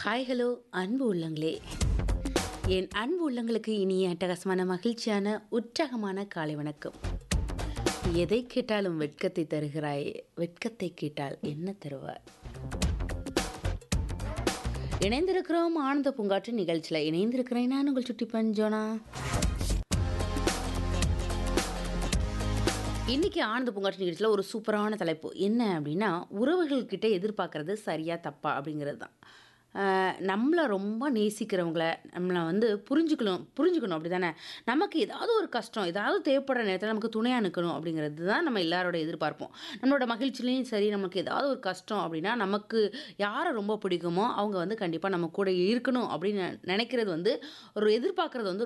hi hello அன்பு உள்ளங்களே என் அன்பு உள்ளங்களுக்கு இனிய அட்டகாசமான மகிழ்ச்சியான உற்சாகமான காலை வணக்கம் எதை கேட்டாலும் வெட்கத்தை தருகிறாய் வெட்கத்தை கேட்டால் என்ன தருவாய் இணைந்திருக்கிறோம் ஆனந்த பூங்காற்று நிகழ்ச்சியில் இணைந்திருக்கிறேன் நான் உங்கள் சுட்டி பஞ்சோனா இன்னைக்கு ஆனந்த பூங்காற்று நிகழ்ச்சியில் ஒரு சூப்பரான தலைப்பு என்ன அப்படின்னா உறவுகள்கிட்ட எதிர்பார்க்கறது சரியா தப்பா அப்படிங்கிறது தான் ஆஹ் நம்மளை ரொம்ப நேசிக்கிறவங்கள நம்மளை வந்து புரிஞ்சுக்கணும் புரிஞ்சுக்கணும் அப்படி தானே நமக்கு ஏதாவது ஒரு கஷ்டம் ஏதாவது தேவைப்படுற நேரத்தில் நமக்கு துணையாக நிற்கணும் அப்படிங்கிறது தான் நம்ம எல்லாரோட எதிர்பார்ப்போம் நம்மளோட மகிழ்ச்சிலையும் சரி நமக்கு ஏதாவது ஒரு கஷ்டம் அப்படின்னா நமக்கு யாரை ரொம்ப பிடிக்குமோ அவங்க வந்து கண்டிப்பாக நம்ம கூட இருக்கணும் அப்படின்னு நினைக்கிறது வந்து ஒரு எதிர்பார்க்கறது வந்து